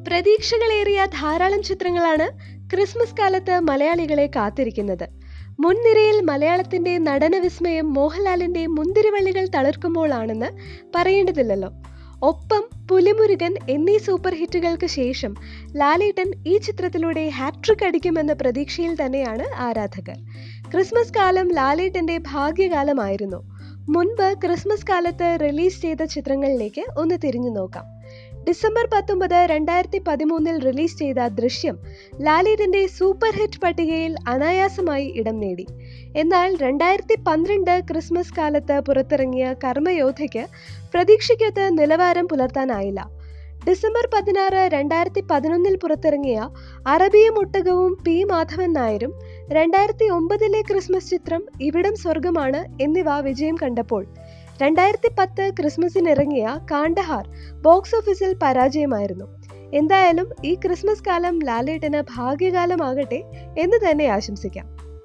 പ്രതീക്ഷകളേറിയ ധാരാളം ചിത്രങ്ങളാണ് ക്രിസ്മസ് കാലത്ത് മലയാളികളെ കാത്തിരിക്കുന്നത് മുൻനിരയിൽ മലയാളത്തിന്റെ നടന വിസ്മയം മോഹൻലാലിന്റെ മുന്തിരിവള്ളികൾ തളിർക്കുമ്പോഴാണെന്ന് പറയേണ്ടതില്ലല്ലോ ഒപ്പം പുലിമുരുകൻ എന്നീ സൂപ്പർ ഹിറ്റുകൾക്ക് ശേഷം ലാലേട്ടൻ ഈ ചിത്രത്തിലൂടെ ഹാട്രിക് അടിക്കുമെന്ന പ്രതീക്ഷയിൽ തന്നെയാണ് ആരാധകർ ക്രിസ്മസ് കാലം ലാലേട്ടന്റെ ഭാഗ്യകാലമായിരുന്നു മുൻപ് ക്രിസ്മസ് കാലത്ത് റിലീസ് ചെയ്ത ചിത്രങ്ങളിലേക്ക് ഒന്ന് തിരിഞ്ഞു നോക്കാം ഡിസംബർ പത്തൊമ്പത് രണ്ടായിരത്തി പതിമൂന്നിൽ റിലീസ് ചെയ്ത ദൃശ്യം ലാലേട്ടന്റെ സൂപ്പർ ഹിറ്റ് പട്ടികയിൽ അനായാസമായി ഇടം നേടി എന്നാൽ രണ്ടായിരത്തി പന്ത്രണ്ട് ക്രിസ്മസ് കാലത്ത് പുറത്തിറങ്ങിയ കർമ്മയോധയ്ക്ക് പ്രതീക്ഷയ്ക്കൊത്ത് നിലവാരം പുലർത്താനായില്ല ഡിസംബർ പതിനാറ് രണ്ടായിരത്തി പതിനൊന്നിൽ പുറത്തിറങ്ങിയ അറബിയും ഒട്ടകവും പി മാധവൻ നായരും രണ്ടായിരത്തി ഒമ്പതിലെ ക്രിസ്മസ് ചിത്രം ഇവിടം സ്വർഗമാണ് എന്നിവ വിജയം കണ്ടപ്പോൾ രണ്ടായിരത്തി പത്ത് ക്രിസ്മസിനിറങ്ങിയ കാണ്ടഹാർ ബോക്സ് ഓഫീസിൽ പരാജയമായിരുന്നു എന്തായാലും ഈ ക്രിസ്മസ് കാലം ലാലേട്ടന് ഭാഗ്യകാലമാകട്ടെ എന്ന് തന്നെ ആശംസിക്കാം